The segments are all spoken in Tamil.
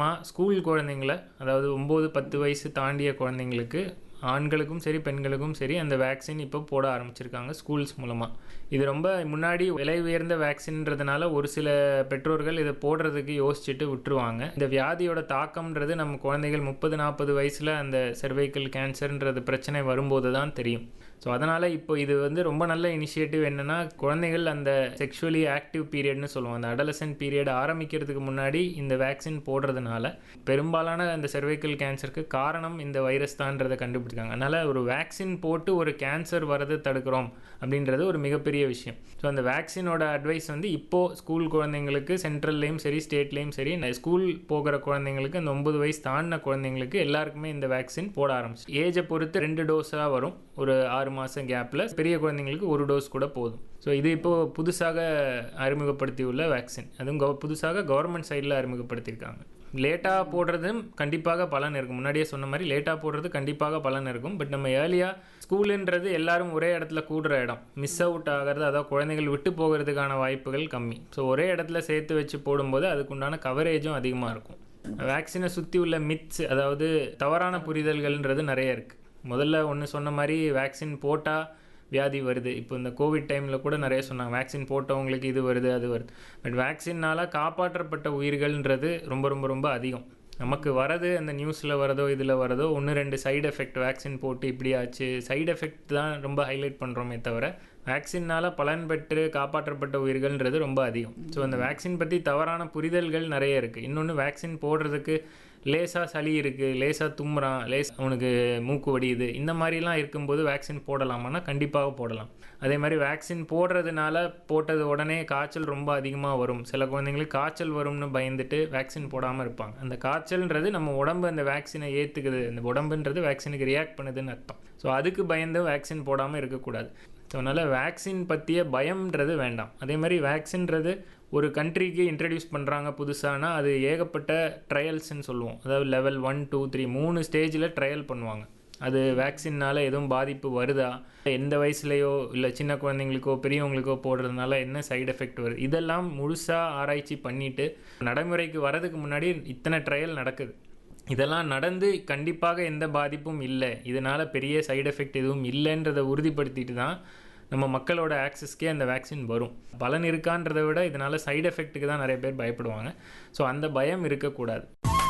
இலவசமாக ஸ்கூல் குழந்தைங்கள அதாவது ஒம்பது பத்து வயசு தாண்டிய குழந்தைங்களுக்கு ஆண்களுக்கும் சரி பெண்களுக்கும் சரி அந்த வேக்சின் இப்போ போட ஆரம்பிச்சிருக்காங்க ஸ்கூல்ஸ் மூலமாக இது ரொம்ப முன்னாடி விலை உயர்ந்த வேக்சின்றதுனால ஒரு சில பெற்றோர்கள் இதை போடுறதுக்கு யோசிச்சுட்டு விட்டுருவாங்க இந்த வியாதியோட தாக்கம்ன்றது நம்ம குழந்தைகள் முப்பது நாற்பது வயசில் அந்த செர்வைக்கல் கேன்சர்ன்றது பிரச்சனை வரும்போது தான் தெரியும் ஸோ அதனால் இப்போ இது வந்து ரொம்ப நல்ல இனிஷியேட்டிவ் என்னென்னா குழந்தைகள் அந்த செக்ஷுவலி ஆக்டிவ் பீரியட்னு சொல்லுவோம் அந்த அடலசன்ட் பீரியட் ஆரம்பிக்கிறதுக்கு முன்னாடி இந்த வேக்சின் போடுறதுனால பெரும்பாலான அந்த செர்வைக்கல் கேன்சருக்கு காரணம் இந்த வைரஸ் தான்றதை கண்டுபிடிச்சாங்க அதனால் ஒரு வேக்சின் போட்டு ஒரு கேன்சர் வரதை தடுக்கிறோம் அப்படின்றது ஒரு மிகப்பெரிய விஷயம் ஸோ அந்த வேக்சினோட அட்வைஸ் வந்து இப்போது ஸ்கூல் குழந்தைங்களுக்கு சென்ட்ரல்லையும் சரி ஸ்டேட்லேயும் சரி ஸ்கூல் போகிற குழந்தைங்களுக்கு அந்த ஒன்பது வயசு தாண்டின குழந்தைங்களுக்கு எல்லாருக்குமே இந்த வேக்சின் போட ஆரம்பிச்சு ஏஜை பொறுத்து ரெண்டு டோஸாக வரும் ஒரு ஆறு மாதம் கேப்பில் பெரிய குழந்தைங்களுக்கு ஒரு டோஸ் கூட போதும் ஸோ இது இப்போது புதுசாக அறிமுகப்படுத்தியுள்ள வேக்சின் அதுவும் கவ புதுசாக கவர்மெண்ட் சைடில் அறிமுகப்படுத்தியிருக்காங்க லேட்டாக போடுறதும் கண்டிப்பாக பலன் இருக்கும் முன்னாடியே சொன்ன மாதிரி லேட்டாக போடுறது கண்டிப்பாக பலன் இருக்கும் பட் நம்ம ஏர்லியாக ஸ்கூலுன்றது எல்லாரும் ஒரே இடத்துல கூடுற இடம் மிஸ் அவுட் ஆகிறது அதாவது குழந்தைகள் விட்டு போகிறதுக்கான வாய்ப்புகள் கம்மி ஸோ ஒரே இடத்துல சேர்த்து வச்சு போடும்போது அதுக்குண்டான கவரேஜும் அதிகமாக இருக்கும் வேக்சினை சுற்றி உள்ள மித்ஸ் அதாவது தவறான புரிதல்கள்ன்றது நிறைய இருக்குது முதல்ல ஒன்று சொன்ன மாதிரி வேக்சின் போட்டால் வியாதி வருது இப்போ இந்த கோவிட் டைமில் கூட நிறைய சொன்னாங்க வேக்சின் போட்டவங்களுக்கு இது வருது அது வருது பட் வேக்சின்னால் காப்பாற்றப்பட்ட உயிர்கள்ன்றது ரொம்ப ரொம்ப ரொம்ப அதிகம் நமக்கு வரது அந்த நியூஸில் வரதோ இதில் வரதோ ஒன்று ரெண்டு சைடு எஃபெக்ட் வேக்சின் போட்டு இப்படி ஆச்சு சைடு எஃபெக்ட் தான் ரொம்ப ஹைலைட் பண்ணுறோமே தவிர வேக்சினால் பலன் பெற்று காப்பாற்றப்பட்ட உயிர்கள்ன்றது ரொம்ப அதிகம் ஸோ அந்த வேக்சின் பற்றி தவறான புரிதல்கள் நிறைய இருக்குது இன்னொன்று வேக்சின் போடுறதுக்கு லேசாக சளி இருக்குது லேசாக தும்முறான் லேஸ் அவனுக்கு மூக்கு வடியுது இந்த மாதிரிலாம் இருக்கும்போது வேக்சின் போடலாமான்னா கண்டிப்பாக போடலாம் அதே மாதிரி வேக்சின் போடுறதுனால போட்டது உடனே காய்ச்சல் ரொம்ப அதிகமாக வரும் சில குழந்தைங்களுக்கு காய்ச்சல் வரும்னு பயந்துட்டு வேக்சின் போடாமல் இருப்பாங்க அந்த காய்ச்சல்ன்றது நம்ம உடம்பு அந்த வேக்சினை ஏற்றுக்குது அந்த உடம்புன்றது வேக்சினுக்கு ரியாக்ட் பண்ணுதுன்னு அர்த்தம் ஸோ அதுக்கு பயந்து வேக்சின் போடாமல் இருக்கக்கூடாது ஸோ அதனால் வேக்சின் பற்றிய பயம்ன்றது வேண்டாம் அதே மாதிரி வேக்சின்றது ஒரு கண்ட்ரிக்கு இன்ட்ரடியூஸ் பண்ணுறாங்க புதுசானா அது ஏகப்பட்ட ட்ரையல்ஸ்ன்னு சொல்லுவோம் அதாவது லெவல் ஒன் டூ த்ரீ மூணு ஸ்டேஜில் ட்ரையல் பண்ணுவாங்க அது வேக்சின்னால் எதுவும் பாதிப்பு வருதா எந்த வயசுலையோ இல்லை சின்ன குழந்தைங்களுக்கோ பெரியவங்களுக்கோ போடுறதுனால என்ன சைடு எஃபெக்ட் வருது இதெல்லாம் முழுசாக ஆராய்ச்சி பண்ணிவிட்டு நடைமுறைக்கு வரதுக்கு முன்னாடி இத்தனை ட்ரையல் நடக்குது இதெல்லாம் நடந்து கண்டிப்பாக எந்த பாதிப்பும் இல்லை இதனால் பெரிய சைடு எஃபெக்ட் எதுவும் இல்லைன்றதை உறுதிப்படுத்திட்டு தான் நம்ம மக்களோட ஆக்சஸ்க்கே அந்த வேக்சின் வரும் பலன் இருக்கான்றதை விட இதனால் சைடு எஃபெக்ட்டுக்கு தான் நிறைய பேர் பயப்படுவாங்க ஸோ அந்த பயம் இருக்கக்கூடாது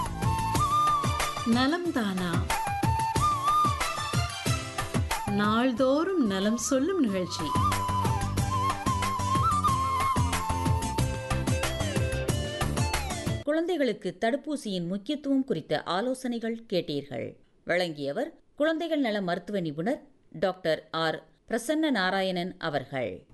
நலம் தானா நாள்தோறும் நலம் சொல்லும் நிகழ்ச்சி குழந்தைகளுக்கு தடுப்பூசியின் முக்கியத்துவம் குறித்த ஆலோசனைகள் கேட்டீர்கள் வழங்கியவர் குழந்தைகள் நல மருத்துவ நிபுணர் டாக்டர் ஆர் பிரசன்ன நாராயணன் அவர்கள்